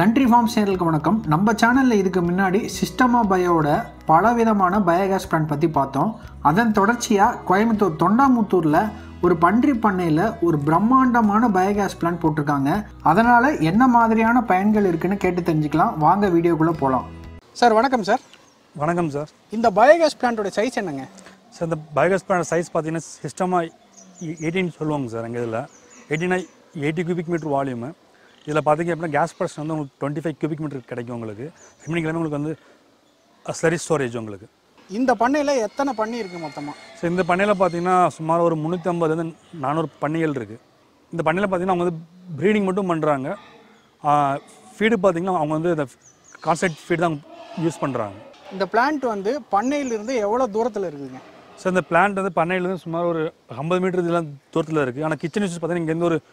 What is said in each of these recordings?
Country form சேனலுக்கு வணக்கம் நம்ம சேனலில் இதுக்கு முன்னாடி சிஸ்டமா பயோட பலவிதமான பயோகேஸ் பிளான்ட் பற்றி பார்த்தோம் அதன் தொடர்ச்சியாக கோயம்புத்தூர் தொண்டாமுத்தூரில் ஒரு பன்றி பண்ணையில் ஒரு பிரம்மாண்டமான பயோகேஸ் பிளான்ட் போட்டிருக்காங்க அதனால் என்ன மாதிரியான பயன்கள் இருக்குன்னு கேட்டு தெரிஞ்சுக்கலாம் வாங்க வீடியோக்குள்ளே போகலாம் சார் வணக்கம் சார் வணக்கம் சார் இந்த பயோகேஸ் பிளான்ட்டோட சைஸ் என்னங்க சார் இந்த பயோகேஸ் பிளான்ட் சைஸ் பார்த்தீங்கன்னா சிஸ்டமாக எயிட்டின் சொல்லுவாங்க சார் எங்கள் இதில் எயிட்டினா எயிட்டி கியூபிக் மீட்டர் வால்யூமு இதில் பார்த்தீங்க அப்படின்னா கேஸ் ப்ரெஷர் வந்து உங்களுக்கு டுவெண்ட்டி ஃபைவ் கியூபிக் மீட்டர் கிடைக்கும் உங்களுக்கு ரிமைனிங் எல்லாமே உங்களுக்கு வந்து ஸ்லரி ஸ்டோரேஜ் உங்களுக்கு இந்த பண்ணையில் எத்தனை பண்ணி இருக்குது மொத்தமாக ஸோ இந்த பண்ணையில் பார்த்தீங்கன்னா சுமார் ஒரு முந்நூற்றி ஐம்பதுலேருந்து நானூறு பண்ணைகள் இருக்குது இந்த பண்ணையில் பார்த்தீங்கன்னா அவங்க வந்து ப்ரீடிங் மட்டும் பண்ணுறாங்க ஃபீடு பார்த்தீங்கன்னா அவங்க வந்து இந்த கான்சென்ட் ஃபீடு தான் யூஸ் பண்ணுறாங்க இந்த பிளான்ட் வந்து பண்ணையிலிருந்து எவ்வளோ தூரத்தில் இருக்குதுங்க ஸோ இந்த பிளான்ட் வந்து பண்ணையிலேருந்து சுமார் ஒரு ஐம்பது மீட்டர் இதெல்லாம் தூரத்தில் இருக்குது ஆனால் கிச்சன் யூஸ் பார்த்தீங்கன்னா இங்கேருந்து ஒரு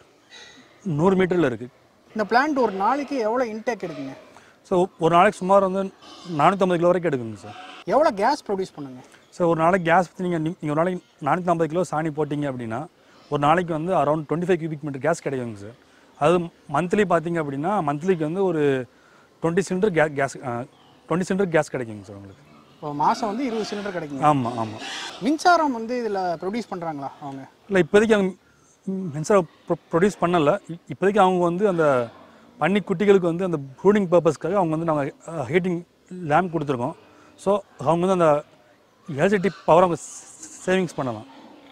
நூறு மீட்டரில் இருக்குது இந்த பிளான்ட் ஒரு நாளைக்கு எவ்வளோ இன்டேக் எடுக்குங்க ஸோ ஒரு நாளைக்கு சுமார் வந்து நானூற்றம்பது கிலோ வரைக்கும் எடுக்குங்க சார் எவ்வளோ கேஸ் ப்ரொடியூஸ் பண்ணுங்க ஸோ ஒரு நாளைக்கு கேஸ் பற்றி நீங்கள் நீங்கள் ஒரு நாளைக்கு நானூற்றி ஐம்பது கிலோ சாணி போட்டிங்க அப்படின்னா ஒரு நாளைக்கு வந்து around twenty five cubic metre gas கிடைக்குங்க சார் அது மந்த்லி பார்த்தீங்க அப்படின்னா மந்த்லிக்கு வந்து ஒரு டுவெண்ட்டி சிலிண்டர் கே கேஸ் டுவெண்ட்டி சிலிண்டர் கேஸ் கிடைக்குங்க சார் உங்களுக்கு இப்போ மாதம் வந்து இருபது சிலிண்டர் கிடைக்குங்க ஆமாம் ஆமாம் மின்சாரம் வந்து இதில் ப்ரொடியூஸ் பண்ணுறாங்களா அவங்க இல்லை இப்போதைக்கு அவங்க மின்சாரம் ப்ரொடியூஸ் பண்ணலை இ- இப்போதைக்கு அவங்க வந்து அந்த பன்னி குட்டிகளுக்கு வந்து அந்த ப்ரூடிங் பர்பஸ்க்காக அவங்க வந்து நாங்கள் ஹீட்டிங் லேம்ப் கொடுத்துருக்கோம் ஸோ அவங்க வந்து அந்த எலக்ட்ரிசிட்டி பவர் அவங்க சேவிங்ஸ் பண்ணலாம்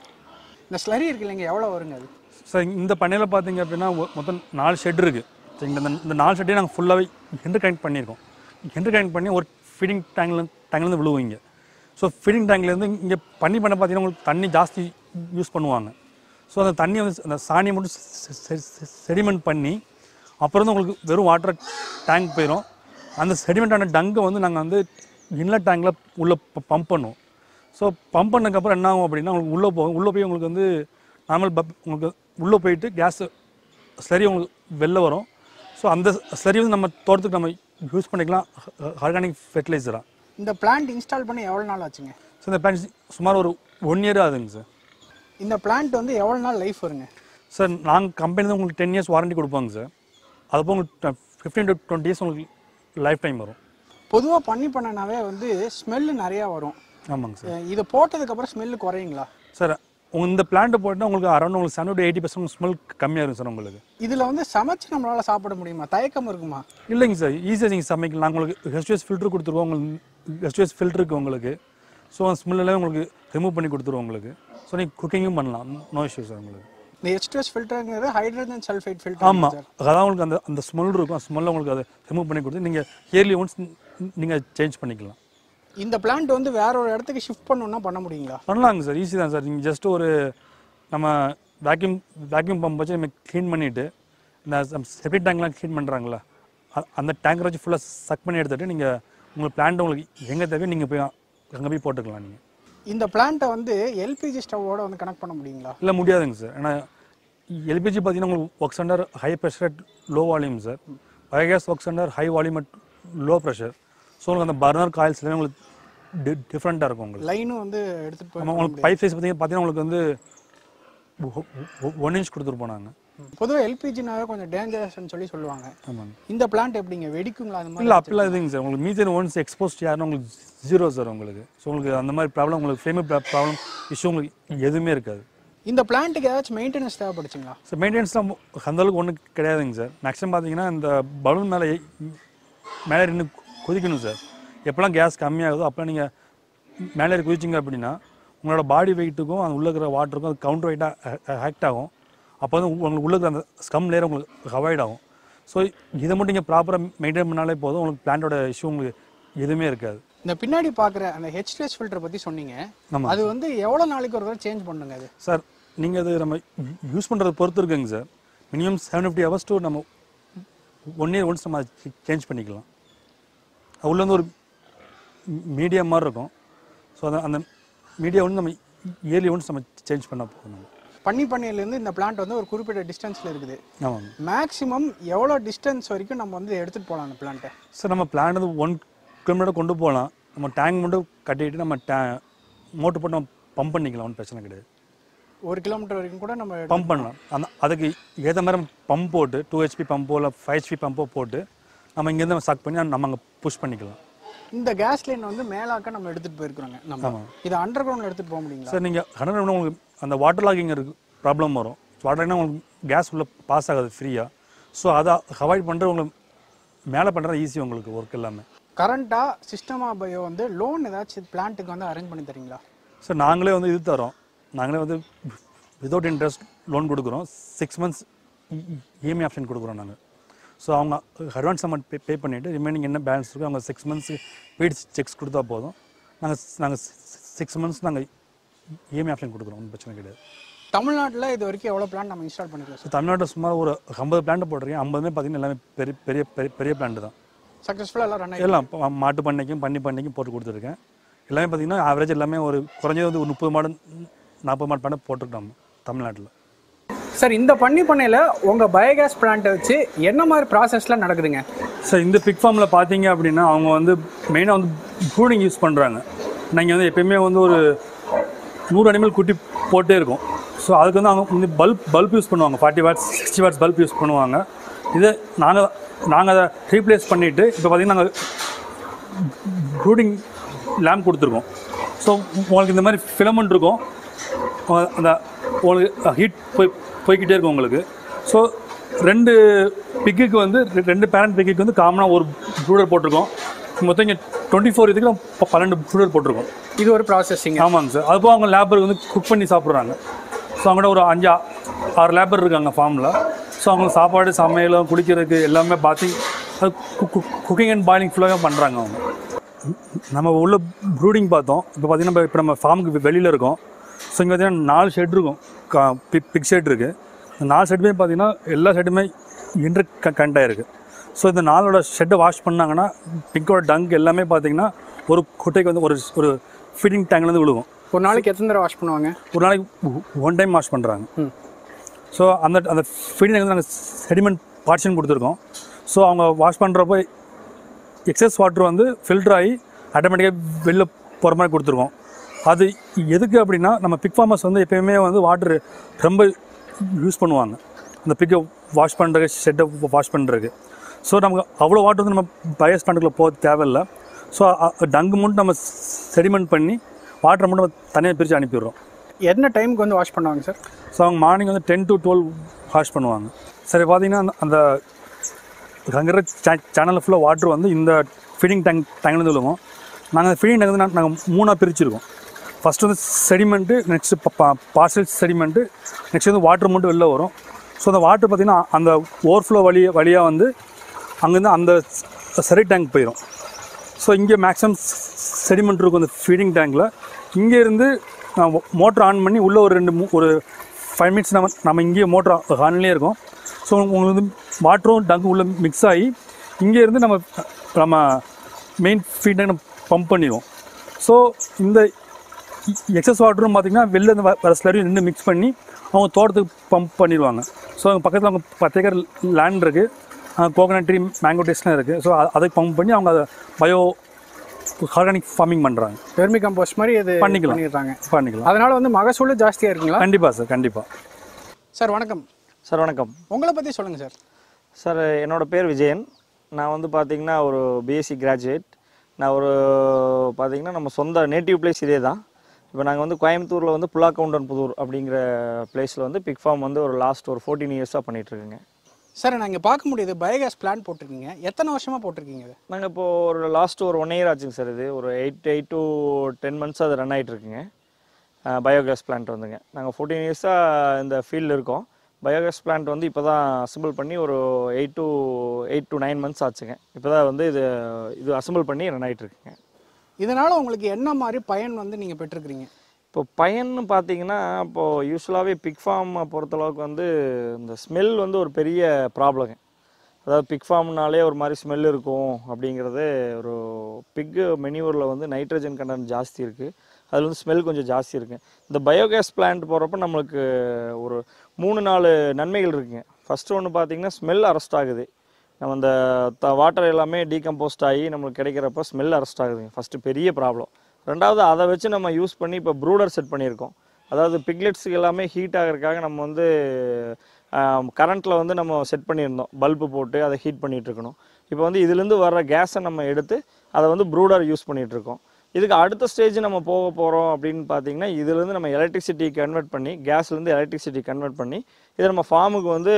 இந்த ஸ்லரி இருக்கு இல்லைங்க எவ்வளோ வருங்க அது சார் இந்த பண்ணையில் பார்த்தீங்க அப்படின்னா மொ- மொத்தம் நாலு ஷெட் இருக்குது சரிங்களா இந்த இந்த நாலு ஷெட்டையும் நாங்கள் ஃபுல்லாகவே இன்டர் கனெக்ட் பண்ணியிருக்கோம் இன்டர் கனெக்ட் பண்ணி ஒரு ஃபீடிங் டேங்க்ல டேங்க்லேருந்து விழுவுங்க ஸோ ஃபீடிங் டேங்க்லேருந்து இங்கே பண்ணி பண்ண பார்த்தீங்கன்னா உங்களுக்கு தண்ணி ஜாஸ்தி யூஸ் பண்ணுவாங்க ஸோ அந்த தண்ணி வந்து அந்த சாணியை மட்டும் செடிமெண்ட் பண்ணி அப்புறம் வந்து உங்களுக்கு வெறும் வாட்டர் டேங்க் போயிடும் அந்த செடிமெண்டான டங்கை வந்து நாங்கள் வந்து இன்லெட் டேங்கில் உள்ளே பம்ப் பண்ணுவோம் ஸோ பம்ப் பண்ணதுக்கப்புறம் என்ன ஆகும் அப்படின்னா உங்களுக்கு உள்ளே போகும் உள்ளே போய் உங்களுக்கு வந்து நார்மல் பப் உங்களுக்கு உள்ளே போயிட்டு கேஸ் ஸ்லரி உங்களுக்கு வெளில வரும் ஸோ அந்த ஸ்லரி வந்து நம்ம தோட்டத்துக்கு நம்ம யூஸ் பண்ணிக்கலாம் ஆர்கானிக் ஃபெர்டிலைசராக இந்த பிளான்ட் இன்ஸ்டால் பண்ணி எவ்வளோ நாள் ஆச்சுங்க ஸோ இந்த பிளான்ட் சுமார் ஒரு ஒன் இயர் ஆகுதுங்க சார் இந்த பிளான்ட் வந்து எவ்வளோ நாள் லைஃப் வருங்க சார் நாங்கள் கம்பெனி தான் உங்களுக்கு டென் இயர்ஸ் வாரண்டி கொடுப்பாங்க சார் அதுப்போ உங்களுக்கு ஃபிஃப்டீன் டு டுவெண்ட்டி இயர்ஸ் உங்களுக்கு லைஃப் டைம் வரும் பொதுவாக பண்ணி பண்ணனாவே வந்து ஸ்மெல்லு நிறையா வரும் ஆமாங்க சார் அஹ் இதை போட்டதுக்கப்புறம் ஸ்மெல்லு குறையுங்களா சார் உங்க இந்த பிளான்ட்டை போட்டால் உங்களுக்கு அரௌண்ட் உங்களுக்கு seven to eighty percent smell கம்மியாக இருக்கும் சார் உங்களுக்கு இதில் வந்து சமைச்சு நம்மளால் சாப்பிட முடியுமா தயக்கம் இருக்குமா இல்லைங்க சார் ஈஸியாக நீங்கள் சமைக்கலாம் நாங்கள் உங்களுக்கு ஹெச்டிஎஸ் ஃபில்டர் கொடுத்துருவோம் உங்களுக்கு ஹெச்டிஎஸ் ஃபில்டர் இருக்குது உங்களுக்கு ஸோ அந்த ஸ்மெல் எல்லாம் உங்களுக்கு ரிமூவ் பண்ணி கொடுத்துருவோம் உங்களுக்கு ஸோ நீங்கள் குக்கிங்கும் பண்ணலாம் நோ இஷ்யூ சார் உங்களுக்கு இந்த எச்டிஎஸ் ஃபில்டருங்கிறது ஹைட்ரஜன் சல்ஃபைட் ஃபில்டர் ஆமாம் அதான் உங்களுக்கு அந்த அந்த ஸ்மெல் இருக்கும் அந்த ஸ்மெல்லை உங்களுக்கு அதை ரிமூவ் பண்ணி கொடுத்து நீங்கள் இயர்லி ஒன்ஸ் நீங்கள் சேஞ்ச் பண்ணிக்கலாம் இந்த பிளான்ட் வந்து வேற ஒரு இடத்துக்கு ஷிஃப்ட் பண்ணணும்னா பண்ண முடியுங்களா பண்ணலாங்க சார் ஈஸி தான் சார் நீங்கள் ஜஸ்ட் ஒரு நம்ம வேக்யூம் வேக்யூம் பம்ப் வச்சு நம்ம க்ளீன் பண்ணிவிட்டு இந்த செப்டிக் டேங்க்லாம் க்ளீன் பண்ணுறாங்களா அந்த டேங்கரை வச்சு ஃபுல்லாக சக் பண்ணி எடுத்துகிட்டு நீங்கள் உங்களுக்கு பிளான்ட் உங்களுக்கு எங்கே தேவையோ நீங்கள் போய் அங்கே போய் போட்டுக்கலாம் நீங்கள் இந்த பிளான்ட்டை வந்து எல்பிஜி ஸ்டவோட வந்து கனெக்ட் பண்ண முடியுங்களா இல்லை முடியாதுங்க சார் ஏன்னா எல்பிஜி பார்த்தீங்கன்னா உங்களுக்கு works under high pressure at low volume sir biogas works under high volume at low pressure so உங்களுக்கு அந்த பர்னர் காயில்ஸ் எல்லாமே உங்களுக்கு டி டிஃப்ரெண்ட்டாக இருக்கும் உங்களுக்கு லைனும் வந்து எடுத்துட்டு போய் ஆமாம் உங்களுக்கு பைப் சைஸ் பார்த்தீங்கன்னா பார்த்தீங்கன்னா உங்களுக்கு வந்து ஒன் இன்ச் கொடுத்துருப்போம் நாங்கள் பொதுவாக எல்பிஜினாவே கொஞ்சம் டேஞ்சரஸ்ன்னு சொல்லி சொல்லுவாங்க ஆமாங்க இந்த பிளான்ட் எப்படிங்க வெடிக்குங்களா அந்த மாதிரி இல்லை அப்படிலாம் இதுங்க சார் உங்களுக்கு மீத்தேன் ஒன்ஸ் எக்ஸ்போஸ்ட் யாருன்னு உங்களுக்கு ஜீரோ சார் உங்களுக்கு ஸோ உங்களுக்கு அந்த மாதிரி ப்ராப்ளம் உங்களுக்கு ஃபேமி ப்ராப்ளம் இஷ்யூ உங்களுக்கு எதுவுமே இருக்காது இந்த பிளான்ட்டுக்கு ஏதாச்சும் மெயின்டெனன்ஸ் தேவைப்படுச்சுங்களா ஸோ மெயின்டெனன்ஸ்லாம் அந்த அளவுக்கு ஒன்றும் கிடையாதுங்க சார் மேக்ஸிமம் பார்த்தீங்கன்னா இந்த பலூன் மேலே மேலே நின்று குதிக்கணும் சார் எப்போல்லாம் கேஸ் கம்மியாகுதோ அப்போல்லாம் நீங்கள் மேலே ஏறி குதிச்சிங்க அப்படின்னா உங்களோட பாடி வெயிட்டுக்கும் அந்த உள்ள இருக்கிற வாட்டருக்கும் அது கவுண்டர் வெயிட்டாக ஆக்ட் ஆகும் அப்போ வந்து உங்களுக்கு உள்ள இருக்கிற அந்த ஸ்கம் லேயர் உங்களுக்கு அவாய்ட் ஆகும் ஸோ இதை மட்டும் நீங்கள் ப்ராப்பராக மெயின்டைன் பண்ணாலே போதும் உங்களுக்கு பிளான்ட்டோட இஷ்யூ உங்களுக்கு எதுவுமே இருக்காது இந்த பின்னாடி பார்க்குற அந்த ஹெச்டிஎஸ் ஃபில்டர் பற்றி சொன்னீங்க ஆமாம் அது வந்து எவ்வளோ நாளைக்கு ஒரு தடவை சேஞ்ச் பண்ணுங்க அது சார் நீங்கள் அது நம்ம யூஸ் பண்ணுறத பொறுத்து இருக்குங்க sir minimum seven fifty hours to நம்ம ஒன் இயர் ஒன்ஸ் நம்ம சேஞ்ச் பண்ணிக்கலாம் அது உள்ள வந்து ஒரு மீடியம் மாதிரி இருக்கும் ஸோ அந்த அந்த மீடியா வந்து நம்ம இயர்லி ஒன்ஸ் நம்ம சேஞ்ச் பண்ண போகணும் நம்ம பண்ணி பண்ணையிலேருந்து இந்த பிளான்ட் வந்து ஒரு குறிப்பிட்ட டிஸ்டன்ஸில் இருக்குது ஆமாங்க மேக்ஸிமம் எவ்வளோ டிஸ்டன்ஸ் வரைக்கும் நம்ம வந்து எடுத்துகிட்டு போகலாம் அந்த பிளான்ட்டை சார் நம்ம பிளான் வந்து ஒன் கிலோமீட்டர் கொண்டு போகலாம் நம்ம டேங்க் மட்டும் கட்டிட்டு நம்ம டே மோட்டர் போட்டு நம்ம பம்ப் பண்ணிக்கலாம் ஒன்றும் பிரச்சனை கிடையாது ஒரு கிலோமீட்டர் வரைக்கும் கூட நம்ம பம்ப் பண்ணலாம் அந்த அதுக்கு ஏற்ற மாதிரி பம்ப் போட்டு டூ ஹெச்பி பம்போ இல்லை ஃபைவ் ஹெச்பி பம்போ போட்டு நம்ம இங்கேருந்து ஸ்டாக் பண்ணி நம்ம அங்கே புஷ் பண்ணிக்கலாம் இந்த கேஸ் லைன் வந்து மேலாக்க நம்ம எடுத்துட்டு போயிருக்கிறோங்க நம்ம ஆமாம் இது அண்டர் கிரவுண்ட்ல எடுத்துட்டு போக முடியுங்களா சார் நீங்கள் ஹண்ட்ரட் உங்களுக்கு அந்த வாட்டர் லாகிங் இருக்கு ப்ராப்ளம் வரும் வாட்டர் லாகிங்னா உங்களுக்கு கேஸ் உள்ள பாஸ் ஆகாது ஃப்ரீயாக ஸோ அதை அவாய்ட் பண்ணுறது உங்களுக்கு மேலே பண்ணுறது ஈஸி உங்களுக்கு ஒர்க் எல்லாமே கரண்டா சிஸ்டமா பயோ வந்து லோன் ஏதாச்சும் பிளான்ட்டுக்கு வந்து அரேஞ்ச் பண்ணி தரீங்களா சார் நாங்களே வந்து இது தரோம் நாங்களே வந்து வித்தவுட் இன்ட்ரெஸ்ட் லோன் கொடுக்குறோம் சிக்ஸ் மந்த்ஸ் இஎம்ஐ ஆப்ஷன் கொடுக்குறோம் நாங்கள் ஸோ அவங்க அட்வான்ஸ் அமௌண்ட் பே பே பண்ணிவிட்டு ரிமைனிங் என்ன பேலன்ஸ் இருக்கோ அவங்க சிக்ஸ் மந்த்ஸ் வீடு செக்ஸ் கொடுத்தா போதும் நாங்கள் நாங்கள் சிக்ஸ் மந்த்ஸ் நாங்கள் இஎம்ஐ ஆப்ஷன் கொடுக்குறோம் ஒன்றும் பிரச்சனை கிடையாது தமிழ்நாட்டில் இது வரைக்கும் எவ்வளோ பிளான் நம்ம இன்ஸ்டால் பண்ணிக்கலாம் ஸோ தமிழ்நாட்டில் சுமார் ஒரு ஐம்பது பிளான்ட் போட்டிருக்கேன் ஐம்பதுமே பார்த்தீங்கன்னா எல்லாமே பெரிய பெரிய பெரிய பெரிய பிளான்ட் தான் சக்ஸஸ்ஃபுல்லாக எல்லாம் ரன் ஆகி எல்லாம் ப- மாட்டு பண்ணைக்கும் பண்ணி பண்ணைக்கும் போட்டு கொடுத்துருக்கேன் எல்லாமே பார்த்தீங்கன்னா ஆவரேஜ் எல்லாமே ஒரு குறைஞ்சது வந்து ஒரு முப்பது மாடு நாற்பது மாடு பண்ண போட்டிருக்கோம் நம்ம தமிழ்நாட்டில் சார் இந்த பண்ணி பண்ணையில் உங்கள் பயோகேஸ் பிளான்ட்டை வச்சு என்ன மாதிரி ப்ராசஸ்லாம் நடக்குதுங்க சார் இந்த பிக் ஃபார்மில் பார்த்தீங்க அப்படின்னா அவங்க வந்து மெயினாக வந்து ப்ரூடிங் யூஸ் பண்ணுறாங்க நீங்கள் வந்து எப்பயுமே வந்து ஒரு நூறு அனிமல் குட்டி போட்டே இருக்கும் ஸோ அதுக்கு வந்து அவங்க வந்து பல்ப் பல்ப் யூஸ் பண்ணுவாங்க forty watts sixty watts bulb use பண்ணுவாங்க இதை நாங்கள் நாங்கள் அதை ரீப்ளேஸ் பண்ணிவிட்டு இப்போ பார்த்தீங்கன்னா நாங்கள் ப்ரூடிங் லேம்ப் கொடுத்துருக்கோம் ஸோ உங்களுக்கு இந்த மாதிரி ஃபிலமெண்ட் இருக்கும் அஹ் அந்த உங்களுக்கு ஹீட் போய் போய்க்கிட்டே இருக்கும் உங்களுக்கு ஸோ ரெண்டு பிக்குக்கு வந்து ரெ- ரெண்டு பேரண்ட் பிக்குக்கு வந்து காமனாக ஒரு ப்ரூடர் போட்டிருக்கோம் மொத்தம் இங்கே டுவெண்ட்டி ஃபோர் இதுக்கு நம்ம ப- பன்னெண்டு ப்ரூடர் போட்டிருக்கோம் இது ஒரு ப்ராசஸிங் ஆமாங்க சார் அதுபோக அவங்க லேபர் வந்து குக் பண்ணி சாப்பிட்றாங்க ஸோ அவங்கள்ட்ட ஒரு அஞ்சு ஆ- ஆறு லேபர் இருக்காங்க ஃபார்மில் ஸோ அவங்க சாப்பாடு சமையலும் குடிக்கிறதுக்கு எல்லாமே பார்த்து அது குக்கிங் அண்ட் பாயிலிங் ஃபுல்லாக பண்ணுறாங்க அவங்க நம்ம உள்ள ப்ரூடிங் பார்த்தோம் இப்போ பார்த்தீங்கன்னா இப்போ நம்ம ஃபார்முக்கு வெளியில் இருக்கோம் ஸோ இங்கே பார்த்தீங்கன்னா நாலு ஷெட் இருக்கும் பிக் பிக் ஷெட் இருக்குது இந்த நாலு ஷெட்டுமே பார்த்தீங்கன்னா எல்லா ஷெட்டுமே இன்டர் கண்ட் ஆயிருக்கு ஸோ இந்த நாளோட ஷெட்டை வாஷ் பண்ணாங்கன்னா பிக்கோட டங்க் எல்லாமே பார்த்தீங்கன்னா ஒரு குட்டைக்கு வந்து ஒரு ஒரு ஃபீடிங் டேங்க்லேருந்து விழுகும் ஒரு நாளைக்கு எத்தனை தடவை வாஷ் பண்ணுவாங்க ஒரு நாளைக்கு ஒன் டைம் வாஷ் பண்ணுறாங்க ம். ஸோ அந்த அந்த ஃபீடிங் வந்து நாங்கள் செடிமெண்ட் பார்ஷன் கொடுத்துருக்கோம் ஸோ அவங்க வாஷ் பண்ணுறப்போ எக்ஸஸ் வாட்டர் வந்து ஃபில்டர் ஆகி ஆட்டோமேட்டிக்காக வெளில போகிற மாதிரி கொடுத்துருக்கோம் அது எதுக்கு அப்படின்னா நம்ம பிக் ஃபார்மர்ஸ் வந்து எப்பயுமே வந்து வாட்டர் ரொம்ப யூஸ் பண்ணுவாங்க அந்த பிக்கை வாஷ் பண்ணுறதுக்கு ஷெட்டை வாஷ் பண்ணுறதுக்கு ஸோ நமக்கு அவ்வளோ வாட்டர் வந்து நம்ம பயஸ் பண்ணுறதுக்குள்ள போக தேவையில்லை ஸோ டங்கு மட்டும் நம்ம செடிமெண்ட் பண்ணி வாட்டரை மட்டும் நம்ம தனியாக பிரித்து அனுப்பிடுறோம் என்ன டைமுக்கு வந்து வாஷ் பண்ணுவாங்க சார் ஸோ அவங்க மார்னிங் வந்து டென் டு டுவெல் வாஷ் பண்ணுவாங்க சரி பார்த்தீங்கன்னா அந்த- அந்த அங்கே சேனலில் ஃபுல்லாக வாட்டர் வந்து இந்த ஃபீடிங் டேங்க் டேங்க்லேருந்து விழுவோம் நாங்கள் ஃபீடிங் டேங்க் வந்து நாங்கள் மூணாக பிரிச்சிருக்கோம் ஃபஸ்ட்டு வந்து sediment next partial sediment next வந்து வாட்டர் மட்டும் வெளில வரும் ஸோ அந்த வாட்டர் பார்த்திங்கன்னா அந்த ஓவர்ஃப்ளோ வழி வழியாக வந்து அங்கேருந்து அந்த சரி டேங்க் போயிடும் ஸோ இங்கே மேக்ஸிமம் செடிமெண்ட் இருக்கும் அந்த ஃபீடிங் டேங்கில் இங்கேருந்து மோட்டர் ஆன் பண்ணி உள்ளே ஒரு ரெண்டு மூ- ஒரு ஃபைவ் மினிட்ஸ் நம்ம நம்ம இங்கேயே மோட்டர் ஆன்லேயே இருக்கும் ஸோ உங்களுக்கு வந்து வாட்டரும் டங்கும் உள்ளே மிக்ஸ் ஆகி இங்கேருந்து நம்ம நம்ம மெயின் ஃபீட் டேங்க் பம்ப் பண்ணிடுவோம் ஸோ இந்த எக்ஸஸ் வாட்டரும் பார்த்திங்கன்னா வெளில இருந்து வ- வர ஸ்லரியும் ரெண்டு மிக்ஸ் பண்ணி அவங்க தோட்டத்துக்கு பம்ப் பண்ணிடுவாங்க ஸோ அவங்க பக்கத்தில் அவங்க பத்து ஏக்கர் லேண்ட் இருக்குது கோகனட் ட்ரீ மேங்கோ டேஸ்ட்லாம் இருக்குது ஸோ அதை பம்ப் பண்ணி அவங்க அதை பயோ ஆர்கானிக் ஃபார்மிங் பண்ணுறாங்க வெர்மி கம்போஸ்ட் மாதிரி இது பண்ணிக்கலாம். பண்ணிடுறாங்க பண்ணிக்கலாம் அதனால வந்து மகசூல் ஜாஸ்தியாக இருக்குங்களா கண்டிப்பாக சார் கண்டிப்பாக சார் வணக்கம் சார் வணக்கம் உங்களை பற்றி சொல்லுங்கள் சார் சார் என்னோட பேர் விஜயன் நான் வந்து பார்த்தீங்கன்னா ஒரு பிஎஸ்சி கிராஜுவேட் நான் ஒரு பார்த்தீங்கன்னா நம்ம சொந்த நேட்டிவ் பிளேஸ் இதே தான் இப்போ நாங்கள் வந்து கோயம்புத்தூரில் வந்து புல்லாக்கவுண்டன் புதூர் அப்படிங்கிற பிளேஸில் வந்து பிக் ஃபார்ம் வந்து ஒரு லாஸ்ட் ஒரு ஃபோர்டீன் இயர்ஸாக பண்ணிகிட்ருக்குங்க சார் நான் இங்கே பார்க்க முடியுது பயோகேஸ் பிளான் போட்டிருக்கீங்க எத்தனை வருஷமாக போட்டிருக்கீங்க இது நாங்கள் இப்போது ஒரு லாஸ்ட் ஒரு ஒன் இயர் ஆச்சுங்க சார் இது ஒரு eight eight to ten months அது ரன் ஆகிட்டு இருக்குங்க பயோகேஸ் பிளான்ட் வந்துங்க நாங்கள் ஃபோர்டீன் இயர்ஸாக இந்த ஃபீல்டில் இருக்கோம் பயோகேஸ் பிளான்ட் வந்து இப்போ தான் அசம்பிள் பண்ணி ஒரு eight to eight to nine months ஆச்சுங்க இப்போ தான் வந்து இது இது அசம்பிள் பண்ணி ரன் ஆகிட்டு இருக்குங்க இதனால உங்களுக்கு என்ன மாதிரி பயன் வந்து நீங்கள் பெற்றிருக்கிறீங்க இப்போ பயன்னு பார்த்தீங்கன்னா இப்போது யூஸ்வலாகவே பிக் ஃபார்ம் பொறுத்தளவுக்கு வந்து இந்த ஸ்மெல் வந்து ஒரு பெரிய ப்ராப்ளங்க அதாவது பிக் ஃபார்ம்னாலே ஒரு மாதிரி ஸ்மெல் இருக்கும் அப்படிங்கிறது ஒரு பிக்கு மெனியூரில் வந்து நைட்ரஜன் கண்டென்ட் ஜாஸ்தி இருக்குது அதில் வந்து ஸ்மெல் கொஞ்சம் ஜாஸ்தி இருக்குது இந்த பயோகேஸ் பிளான்ட் போகிறப்ப நம்மளுக்கு ஒரு மூணு நாலு நன்மைகள் இருக்குங்க ஃபஸ்ட்டு ஒன்று பார்த்தீங்கன்னா ஸ்மெல் அரெஸ்ட் ஆகுது நம்ம இந்த த வாட்டர் எல்லாமே டீகம்போஸ்ட் ஆகி நம்மளுக்கு கிடைக்கிறப்ப ஸ்மெல் அரெஸ்ட் ஆகுதுங்க ஃபஸ்ட்டு பெரிய ப்ராப்ளம் ரெண்டாவது அதை வச்சு நம்ம யூஸ் பண்ணி இப்போ ப்ரூடர் செட் பண்ணியிருக்கோம் அதாவது பிக்லெட்ஸுக்கு எல்லாமே ஹீட் ஆகிறதுக்காக நம்ம வந்து கரண்ட்டில் வந்து நம்ம செட் பண்ணியிருந்தோம் பல்பு போட்டு அதை ஹீட் பண்ணிட்டு இருக்கணும் இப்போ வந்து இதுலேருந்து வர்ற கேஸை நம்ம எடுத்து அதை வந்து ப்ரூடர் யூஸ் பண்ணிட்டு இருக்கோம் இதுக்கு அடுத்த ஸ்டேஜ் நம்ம போக போகிறோம் அப்படின்னு பார்த்தீங்கன்னா இதுலேருந்து நம்ம எலக்ட்ரிசிட்டி கன்வெர்ட் பண்ணி கேஸ்லேருந்து எலக்ட்ரிசிட்டி கன்வெர்ட் பண்ணி இதை நம்ம ஃபார்முக்கு வந்து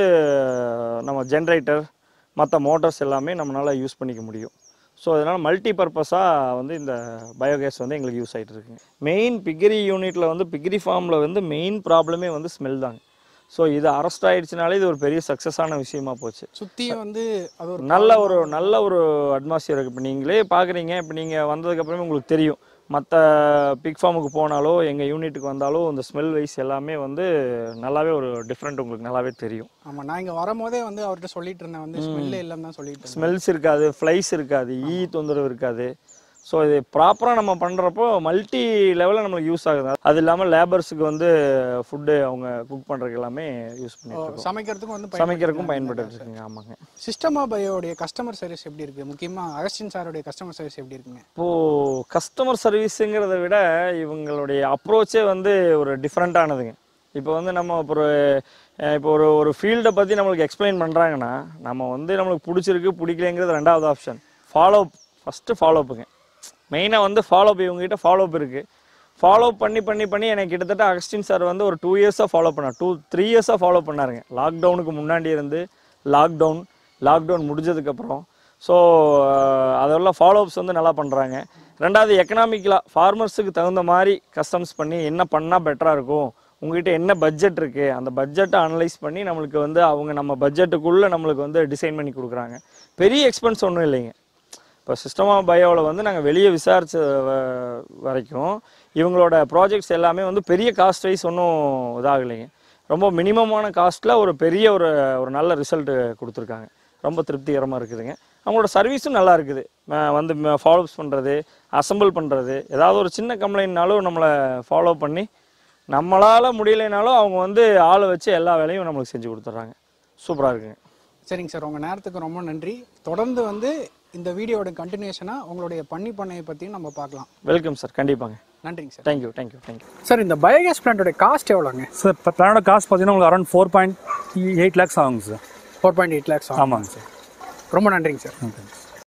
நம்ம ஜென்ரேட்டர் மற்ற மோட்டார்ஸ் எல்லாமே நம்மளால் யூஸ் பண்ணிக்க முடியும் ஸோ அதனால் மல்டி பர்பஸாக வந்து இந்த பயோகேஸ் வந்து எங்களுக்கு யூஸ் ஆகிட்டு இருக்குங்க மெயின் பிகிரி யூனிட்டில் வந்து பிகிரி ஃபார்மில் வந்து மெயின் ப்ராப்ளமே வந்து ஸ்மெல் தாங்க ஸோ இது அரெஸ்ட் ஆயிடுச்சுனாலே இது ஒரு பெரிய சக்ஸஸான விஷயமா போச்சு சுற்றியும் வந்து அது ஒரு நல்ல ஒரு நல்ல ஒரு அட்மாஸ்பியர் இருக்குது இப்போ நீங்களே பார்க்குறீங்க இப்போ நீங்கள் வந்ததுக்கப்புறமே உங்களுக்கு தெரியும் மற்ற பிக் ஃபார்முக்கு போனாலோ எங்கள் யூனிட்டுக்கு வந்தாலோ இந்த ஸ்மெல் வைஸ் எல்லாமே வந்து நல்லாவே ஒரு டிஃப்ரெண்ட் உங்களுக்கு நல்லாவே தெரியும் ஆமா நான் இங்க வரும்போதே வந்து அவர்கிட்ட சொல்லிட்டு இருந்தேன் வந்து ஸ்மெல்லே இல்லைன்னு தான் சொல்லிட்டு இருந்தேன் ஸ்மெல்ஸ் இருக்காது ஃப்ளைஸ் இருக்காது ஈ தொந்தரவு இருக்காது ஸோ இது ப்ராப்பராக நம்ம பண்ணுறப்போ மல்டி லெவலில் நம்மளுக்கு யூஸ் ஆகுது அது இல்லாமல் லேபர்ஸுக்கு வந்து ஃபுட்டு அவங்க குக் பண்ணுறதுக்கு எல்லாமே யூஸ் பண்ணிட்டு இருக்கோம் சமைக்கிறதுக்கும் வந்து சமைக்கிறதுக்கும் பயன்பட்டு இருக்குங்க ஆமாங்க சிஸ்டமா பயோடைய கஸ்டமர் சர்வீஸ் எப்படி இருக்கு முக்கியமா அகஸ்டின் சாருடைய கஸ்டமர் சர்வீஸ் எப்படி இருக்குங்க இப்போது கஸ்டமர் சர்வீஸுங்கிறத விட இவங்களுடைய அப்ரோச்சே வந்து ஒரு டிஃப்ரெண்ட்டானதுங்க இப்போ வந்து நம்ம இப்போ ஒரு அஹ் இப்போ ஒரு ஒரு ஃபீல்டை பற்றி நம்மளுக்கு எக்ஸ்பிளைன் பண்ணுறாங்கன்னா நம்ம வந்து நம்மளுக்கு பிடிச்சிருக்கு பிடிக்கலைங்கிறது ரெண்டாவது ஆப்ஷன் ஃபாலோ ஃபஸ்ட்டு ஃபாலோப்புங்க மெயினாக வந்து ஃபாலோ இவங்ககிட்ட ஃபாலோ இருக்குது ஃபாலோ பண்ணி பண்ணி பண்ணி எனக்கு கிட்டத்தட்ட அகஸ்டின் சார் வந்து ஒரு டூ இயர்ஸாக ஃபாலோ பண்ணார் டூ த்ரீ இயர்ஸாக ஃபாலோ பண்ணாருங்க லாக்டவுனுக்கு முன்னாடி இருந்து லாக்டவுன் லாக்டவுன் முடிஞ்சதுக்கப்புறம் ஸோ அதெல்லாம் ஃபாலோஅப்ஸ் வந்து நல்லா பண்ணுறாங்க ரெண்டாவது எக்கனாமிக்கலாக ஃபார்மர்ஸுக்கு தகுந்த மாதிரி கஸ்டம்ஸ் பண்ணி என்ன பண்ணால் பெட்டராக இருக்கும் உங்ககிட்ட என்ன பட்ஜெட் இருக்குது அந்த பட்ஜெட்டை அனலைஸ் பண்ணி நம்மளுக்கு வந்து அவங்க நம்ம பட்ஜெட்டுக்குள்ளே நம்மளுக்கு வந்து டிசைன் பண்ணி கொடுக்குறாங்க பெரிய எக்ஸ்பென்ஸ் ஒன்றும் இல்லைங்க இப்போ சிஸ்டம் ஆஃப் பயோவில் வந்து நாங்கள் வெளியே விசாரிச்ச வ- வரைக்கும் இவங்களோட ப்ராஜெக்ட்ஸ் எல்லாமே வந்து பெரிய காஸ்ட் வைஸ் ஒன்றும் இதாகலைங்க ரொம்ப மினிமமான காஸ்ட்டில் ஒரு பெரிய ஒரு ஒரு நல்ல ரிசல்ட் கொடுத்துருக்காங்க ரொம்ப திருப்திகரமாக இருக்குதுங்க அவங்களோட சர்வீஸும் நல்லா இருக்குது ம- வந்து ஃபாலோஅப்ஸ் பண்ணுறது அசெம்பிள் பண்ணுறது ஏதாவது ஒரு சின்ன கம்ப்ளைண்ட்னாலும் நம்மளை ஃபாலோ பண்ணி நம்மளால் முடியலைனாலும் அவங்க வந்து ஆளை வச்சு எல்லா வேலையும் நம்மளுக்கு செஞ்சு கொடுத்துட்றாங்க சூப்பராக இருக்குங்க சரிங்க சார் உங்க நேரத்துக்கு ரொம்ப நன்றி தொடர்ந்து வந்து இந்த வீடியோட கண்டினியூஷனா உங்களுடைய பன்னி பண்ணையை பத்தியும் நம்ம பார்க்கலாம் வெல்கம் சார் கண்டிப்பாங்க நன்றிங்க sir thank you thank you thank you sir இந்த பயோகேஸ் பிளான்ட்டோட காஸ்ட் எவ்வளோங்க சார் இப்போ பிளானோட காஸ்ட் பார்த்தீங்கன்னா உங்களுக்கு around four point eight lakhs ஆகுங்க sir four point eight lakhs ஆமாங்க சார் ரொம்ப நன்றிங்க சார் ஓகே